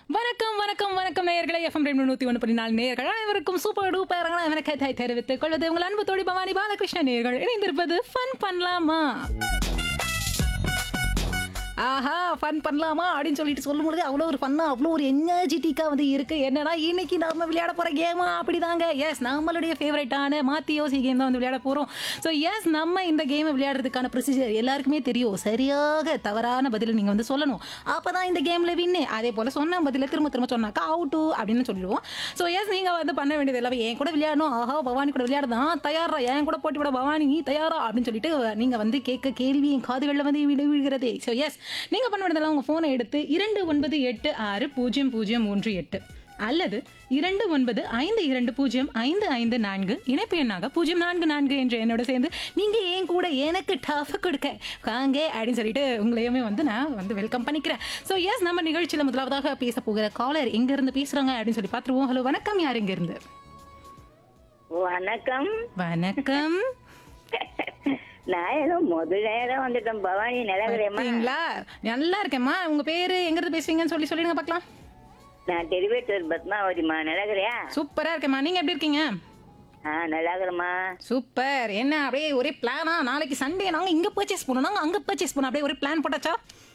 வணக்கம் வணக்கம் வணக்கம் நேயர்களே எஃப்எம் ரெண்டு நூத்தி ஒன்று பண்ணி நாலு நேயர்கள் அனைவருக்கும் சூப்பர் டூப்பர் எனக்கு தெரிவித்துக் கொள்வது உங்கள் அன்பு தோழி பவானி பாலகிருஷ்ண நேயர்கள் இணைந்திருப்பது ஃபன் பண்ணலாமா ஆஹா ஃபன் பண்ணலாமா அப்படின்னு சொல்லிட்டு சொல்லும்பொழுது அவ்வளோ ஒரு ஃபன்னாக அவ்வளோ ஒரு எனர்ஜெட்டிக்காக வந்து இருக்குது என்னன்னா இன்னைக்கு நம்ம விளையாட போகிற கேமா அப்படிதாங்க எஸ் நம்மளுடைய ஃபேவரட்டான மாத்தி யோசி கேம் தான் வந்து விளையாட போகிறோம் ஸோ எஸ் நம்ம இந்த கேமை விளையாடுறதுக்கான ப்ரொசீஜர் எல்லாருக்குமே தெரியும் சரியாக தவறான பதில் நீங்கள் வந்து சொல்லணும் அப்போ தான் இந்த கேமில் வின்னு அதே போல் சொன்ன பதில திரும்ப திரும்ப சொன்னாக்கா அவுட்டு அப்படின்னு சொல்லிடுவோம் ஸோ எஸ் நீங்கள் வந்து பண்ண வேண்டியது எல்லாமே என் கூட விளையாடணும் ஆஹா பவானி கூட விளையாடுதான் தயாரா என் கூட போட்டி விட பவானி நீ தயாரா அப்படின்னு சொல்லிட்டு நீங்கள் வந்து கேட்க கேள்வி என் காதுகளில் வந்து விடு விழுகிறதே ஸோ எஸ் நீங்கள் பண்ண வேண்டியதெல்லாம் உங்கள் ஃபோனை எடுத்து இரண்டு ஒன்பது எட்டு ஆறு பூஜ்ஜியம் பூஜ்ஜியம் மூன்று எட்டு அல்லது இரண்டு ஒன்பது ஐந்து இரண்டு பூஜ்ஜியம் ஐந்து ஐந்து நான்கு இணைப்பு எண்ணாக பூஜ்ஜியம் நான்கு நான்கு என்ற என்னோட சேர்ந்து நீங்கள் ஏன் கூட எனக்கு டஃப் கொடுக்க வாங்க அப்படின்னு சொல்லிட்டு உங்களையுமே வந்து நான் வந்து வெல்கம் பண்ணிக்கிறேன் ஸோ எஸ் நம்ம நிகழ்ச்சியில் முதலாவதாக பேச போகிற காலர் எங்கேருந்து பேசுகிறாங்க அப்படின்னு சொல்லி பார்த்துருவோம் ஹலோ வணக்கம் யார் இங்கேருந்து வணக்கம் வணக்கம் நான் ஏதோ முதல் நேரம் வந்துட்டேன் பவானி நிலவரேம்மா பார்த்தீங்களா நல்லா இருக்கேம்மா உங்க பேரு எங்க இருந்து பேசுவீங்கன்னு சொல்லி சொல்லிடுங்க பார்க்கலாம் நான் டெலிவேட்டர் பத்மாவதிம்மா நிலவரையா சூப்பரா இருக்கேம்மா நீங்க எப்படி இருக்கீங்க ஆ நல்லாகிறேம்மா சூப்பர் என்ன அப்படியே ஒரே பிளானா நாளைக்கு சண்டே நாங்க இங்க பர்ச்சேஸ் பண்ணோம் நாங்க அங்க பர்ச்சேஸ் பண்ணோம் அப்படியே ஒரே பிளான் போட்டாச்சா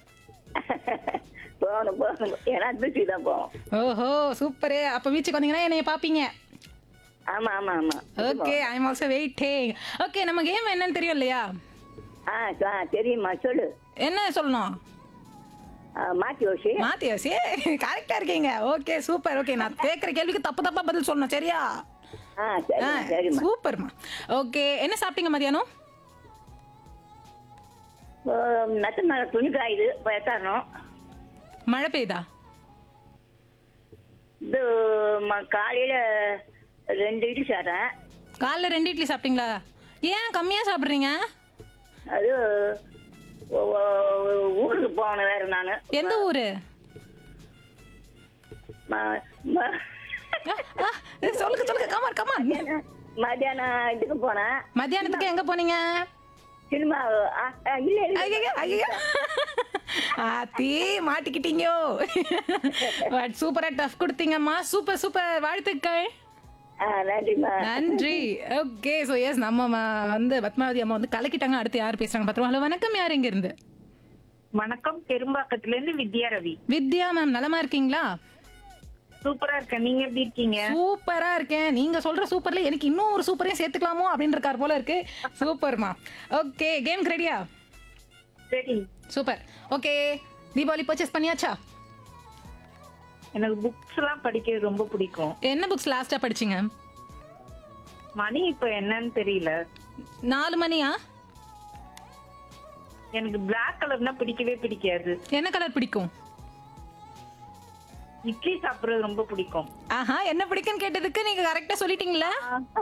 போகணும் போகணும் ஏன்னா திருச்சி தான் போவோம் ஓஹோ சூப்பர் அப்ப வீச்சுக்கு வந்தீங்கன்னா என்னைய பாப்பீங்க ஆமா ஆமா ஆமா okay I am also waiting okay நம்ம கேம் என்னன்னு தெரியும் இல்லையா ஆ ஆ, தெரியுமா சொல்லு என்ன சொல்லணும் ஆ, மாத்தி யோசி மாத்தி யோசி கரெக்டா இருக்கீங்க ஓகே சூப்பர் ஓகே நான் கேட்குற கேள்விக்கு தப்பு தப்பா பதில் சொல்லணும் சரியா ஆ சரிம்மா சரிம்மா சூப்பர்மா ஓகே என்ன சாப்பிட்டீங்க மதியானம் ஓ, நத்து மேல துணி காயுது இப்போ எத்தாரணும் மழை பெய்தா இது ம- காலையில ரெண்டு இட்லி சாப்பிட்டேன் காலைல ரெண்டு இட்லி சாப்பிட்டீங்களா ஏன் கம்மியா சாப்பிட்றீங்க அது ஓ- ஓ- ஊருக்கு போகணும் வேற நான் எந்த ஊரு ஆ, ஆ, சொல்லுங்க சொல்லுங்க கமான் கமான் மத்தியானம் இதுக்கு போனேன் மத்தியானத்துக்கு எங்க போனீங்க சினிமா ஆ, ஆ, இல்ல இல்ல ஐயையோ, ஐயையோ. ஆத்தி மாட்டிக்கிட்டீங்கோ பட் சூப்பரா டஃப் கொடுத்தீங்கம்மா சூப்பர் சூப்பர் வாழ்த்துக்கள் ஆ, நன்றிம்மா நன்றி ஓகே ஸோ எஸ் நம்ம ம- வந்து பத்மாவதி அம்மா வந்து கலக்கிட்டாங்க அடுத்து யார் பேசுறாங்க பார்த்துருவோம் ஹலோ வணக்கம் யார் இங்க இருந்து வணக்கம் பெரும்பாக்கத்துல இருந்து வித்யா ரவி வித்யா மேம் நலமா இருக்கீங்களா சூப்பரா இருக்கேன் நீங்க எப்படி இருக்கீங்க சூப்பரா இருக்கேன் நீங்க சொல்ற சூப்பர்ல எனக்கு இன்னும் ஒரு சூப்பரையும் சேர்த்துக்கலாமோ அப்படின்னு இருக்கார் போல இருக்கு சூப்பர்மா ஓகே கேம் ரெடியா சரி சூப்பர் ஓகே தீபாவளி பர்ச்சேஸ் பண்ணியாச்சா எனக்கு புக்ஸ் எல்லாம் படிக்கிறது ரொம்ப பிடிக்கும் என்ன புக்ஸ் லாஸ்டா படிச்சீங்க மணி இப்ப என்னன்னு தெரியல நாலு மணியா எனக்கு Black கலர்னா பிடிக்கவே பிடிக்காது என்ன கலர் பிடிக்கும் இட்லி சாப்பிடுறது ரொம்ப பிடிக்கும் ஆஹா என்ன பிடிக்கும்னு கேட்டதுக்கு நீங்க கரெக்டா சொல்லிட்டீங்களா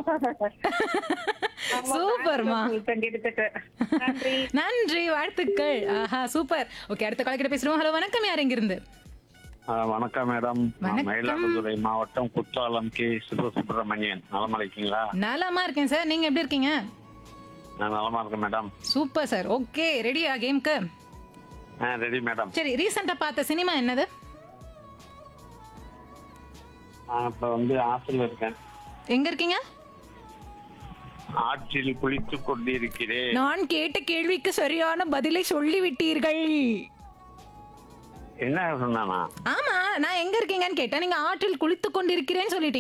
சூப்பர்மா சொல்லிட்டேன் கிட்டத்தட்ட நன்றி நன்றி வாழ்த்துக்கள் ஆஹா சூப்பர் ஓகே அடுத்த காலக்கிட்ட பேசுறோம் ஹலோ வணக்கம் யார் இங்க இருந்து ஆ, வணக்கம் மேடம் நான் வணக்கம். மயிலாடுதுறை மாவட்டம் குற்றாலம் கே சிவசுப்பிரமணியன் நலமா இருக்கீங்களா நலமா இருக்கேன் சார் நீங்க எப்படி இருக்கீங்க நான் நலமா இருக்கேன் மேடம் சூப்பர் சார் ஓகே ரெடியா கேம்க்கு ஆ ரெடி மேடம் சரி ரீசெண்டா பார்த்த சினிமா என்னது நான் இப்ப வந்து ஆற்றில் இருக்கேன் எங்க இருக்கீங்க ஆற்றில் குளித்துக் கொண்டிருக்கிறேன் நான் கேட்ட கேள்விக்கு சரியான பதிலை சொல்லி விட்டீர்கள் என்ன சொன்னானா ஆமா நான் எங்க இருக்கீங்கன்னு கேட்டேன் நீங்க ஆற்றில் குளித்துக் கொண்டிருக்கிறேன்னு சொல்லிட்டீங்க